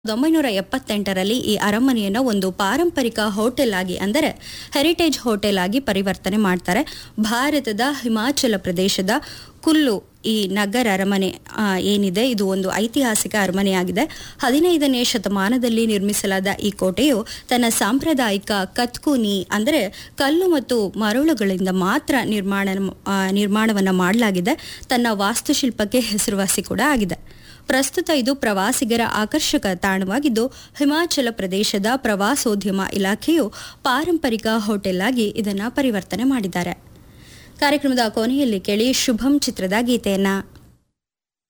ಒಂಬೈನೂರ ಎಪ್ಪತ್ತೆಂಟರಲ್ಲಿ ಈ ಅರಮನೆಯನ್ನು ಒಂದು ಪಾರಂಪರಿಕ ಹೋಟೆಲ್ ಆಗಿ ಅಂದರೆ ಹೆರಿಟೇಜ್ ಹೋಟೆಲ್ ಆಗಿ ಪರಿವರ್ತನೆ ಮಾಡ್ತಾರೆ ಭಾರತದ ಹಿಮಾಚಲ ಪ್ರದೇಶದ ಕುಲ್ಲು ಈ ನಗರ ಅರಮನೆ ಆ, ಏನಿದೆ ಇದು ಒಂದು ಐತಿಹಾಸಿಕ ಅರಮನೆಯಾಗಿದೆ ಹದಿನೈದನೇ ಶತಮಾನದಲ್ಲಿ ನಿರ್ಮಿಸಲಾದ ಈ ಕೋಟೆಯು ತನ್ನ ಸಾಂಪ್ರದಾಯಿಕ ಕತ್ಕುನಿ ಅಂದರೆ ಕಲ್ಲು ಮತ್ತು ಮರಳುಗಳಿಂದ ಮಾತ್ರ ನಿರ್ಮಾಣ ಆ, ನಿರ್ಮಾಣವನ್ನ ಮಾಡಲಾಗಿದೆ ತನ್ನ ವಾಸ್ತುಶಿಲ್ಪಕ್ಕೆ ಹೆಸರುವಾಸಿ ಕೂಡ ಆಗಿದೆ ಪ್ರಸ್ತುತ ಇದು ಪ್ರವಾಸಿಗರ ಆಕರ್ಷಕ ತಾಣವಾಗಿದ್ದು ಹಿಮಾಚಲ ಪ್ರದೇಶದ ಪ್ರವಾಸೋದ್ಯಮ ಇಲಾಖೆಯು ಪಾರಂಪರಿಕ ಹೋಟೆಲ್ ಆಗಿ ಇದನ್ನ ಪರಿವರ್ತನೆ ಮಾಡಿದ್ದಾರೆ ಕಾರ್ಯಕ್ರಮದ ಕೊನೆಯಲ್ಲಿ ಕೇಳಿ ಶುಭಂ ಚಿತ್ರದ ಗೀತೆಯನ್ನ